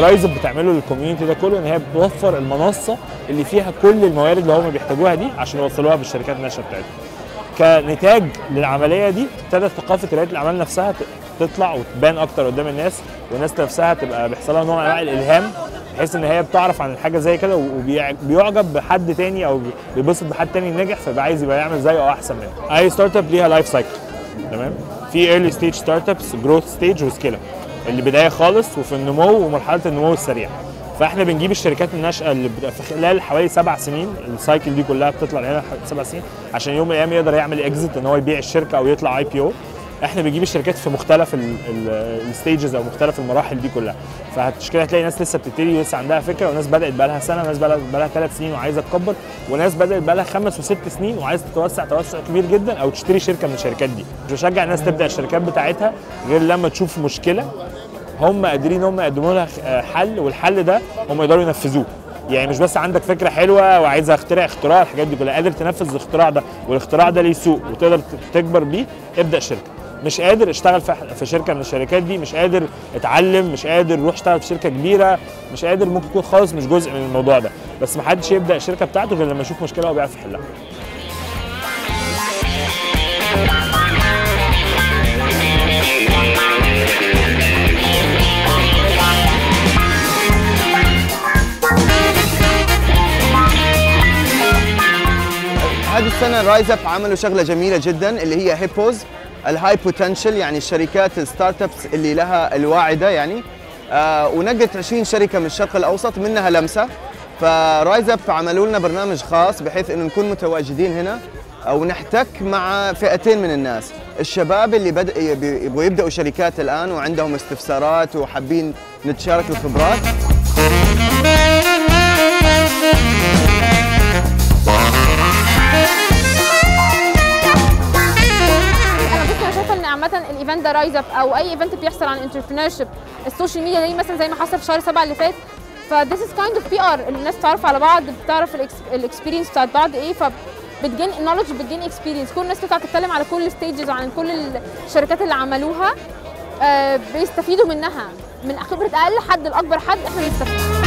رايز اب بتعمله للكوميونتي ده كله ان هي بتوفر المنصه اللي فيها كل الموارد اللي هم بيحتاجوها دي عشان يوصلوها بالشركات الناشئه بتاعتهم كنتاج للعمليه دي ابتدت ثقافه رياده الاعمال نفسها ت- تطلع وتبان اكتر قدام الناس والناس نفسها تبقى بيحصل لها نوع من انواع الالهام بحيث ان هي بتعرف عن الحاجه زي كده وبيعجب بحد تاني او بيبسط بحد تاني ناجح فيبقى عايز يبقى يعمل زيه او احسن منه اي ستارت اب ليها لايف سايكل تمام في ايرلي ستيج ستارت ابس جروث ستيج وسكيل اب اللي بدايه خالص وفي النمو ومرحله النمو السريع فاحنا بنجيب الشركات الناشئه اللي بتبقى في خلال حوالي سبع سنين السايكل دي كلها بتطلع لنا سبع سنين عشان يوم من الايام يقدر يعمل اكزيت ان هو يبيع الشركه او يطلع اي بي او احنا بنجيب الشركات في مختلف الستيجز او مختلف المراحل دي كلها فعشان كده هتلاقي ناس لسه بتبتدي ولسه عندها فكره وناس بدات بقى لها سنه وناس بقى لها ثلاث سنين وعايزه تكبر وناس بدات بقى لها خمس وست سنين وعايزه تتوسع توسع كبير جدا او تشتري شركه من الشركات دي مش بشجع الناس تبدا الشركات بتاعتها غير لما تشوف مشكله هم قادرين ان هم يقدموا لها آه، حل والحل ده هم يقدروا ينفذوه يعني مش بس عندك فكره حلوه وعايز اخترع اختراع الحاجات دي كلها قادر تنفذ الاختراع ده والاختراع ده ليه سوق وتقدر ت- تكبر بيه ابدا شركه مش قادر اشتغل في في شركه من الشركات دي مش قادر اتعلم مش قادر روح اشتغل في شركه كبيره مش قادر ممكن يكون خالص مش جزء من الموضوع ده بس ما حدش يبدا الشركه بتاعته غير لما يشوف مشكله وبيعرف يحلها هذه السنه رايز اب عملوا شغله جميله جدا اللي هي هيبوز الهاي بوتنشل يعني الشركات الستارت ابس اللي لها الواعده يعني آه ونقت 20 شركه من الشرق الاوسط منها لمسه فرايز اب عملوا لنا برنامج خاص بحيث انه نكون متواجدين هنا ونحتك مع فئتين من الناس الشباب اللي بدأ يبغوا يبداوا شركات الان وعندهم استفسارات وحابين نتشارك الخبرات انا بص انا شايفه ان عامه الايفنت ده رايز اب او اي ايفنت بيحصل عن انتربرينور شيب السوشيال ميديا دي مثلا زي ما حصل في شهر سبعه اللي فات فذيس از كايند اوف بي ار الناس تعرف على بعض بتعرف الاكسبيرينس بتاعت بعض ايه ف بتجين النولج بتجين اكسبيرينس كل الناس بتطلع تتكلم على كل الستيجز وعن كل الشركات اللي عملوها آه، بيستفيدوا منها من خبره اقل حد لاكبر حد احنا بنستفيد